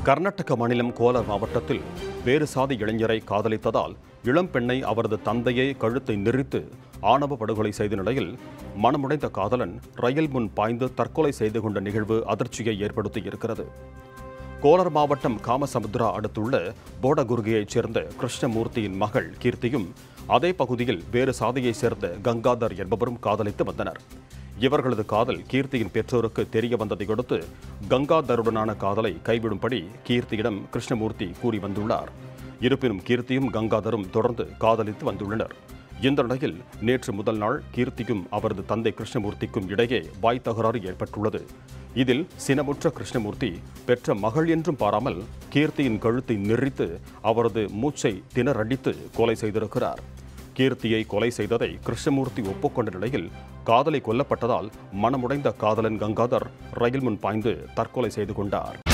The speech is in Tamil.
கர்நாடக மாநிலம் கோலார் மாவட்டத்தில் வேறு சாதி இளைஞரை காதலித்ததால் இளம் பெண்ணை அவரது தந்தையே கழுத்தை நெரித்து ஆணவ படுகொலை செய்த நிலையில் மனமுடைந்த காதலன் ரயில் முன் பாய்ந்து தற்கொலை செய்து கொண்ட நிகழ்வு அதிர்ச்சியை ஏற்படுத்தியிருக்கிறது கோலார் மாவட்டம் காமசமுத்ரா அடுத்துள்ள போடகுர்கியைச் சேர்ந்த கிருஷ்ணமூர்த்தியின் மகள் கீர்த்தியும் அதே பகுதியில் வேறு சாதியைச் சேர்ந்த கங்காதர் என்பவரும் காதலித்து வந்தனர் இவர்களது காதல் கீர்த்தியின் பெற்றோருக்கு தெரிய வந்ததை அடுத்து கங்காதருடனான காதலை கைவிடும்படி கீர்த்தியிடம் கிருஷ்ணமூர்த்தி கூறி வந்துள்ளார் இருப்பினும் கீர்த்தியும் கங்காதரும் தொடர்ந்து காதலித்து வந்துள்ளனர் இந்த நிலையில் நேற்று முதல் நாள் கீர்த்திக்கும் அவரது தந்தை கிருஷ்ணமூர்த்திக்கும் இடையே வாய் தகராறு ஏற்பட்டுள்ளது இதில் சினமுற்ற கிருஷ்ணமூர்த்தி பெற்ற மகள் என்றும் பாராமல் கீர்த்தியின் கழுத்தை நெறித்து அவரது மூச்சை திணறடித்து கொலை செய்திருக்கிறார் கீர்த்தியை கொலை செய்ததை கிருஷ்ணமூர்த்தி ஒப்புக்கொண்ட நிலையில் காதலை கொல்லப்பட்டதால் மனமுடைந்த காதலன் கங்காதர் ரயில் முன் பாய்ந்து தற்கொலை செய்து கொண்டார்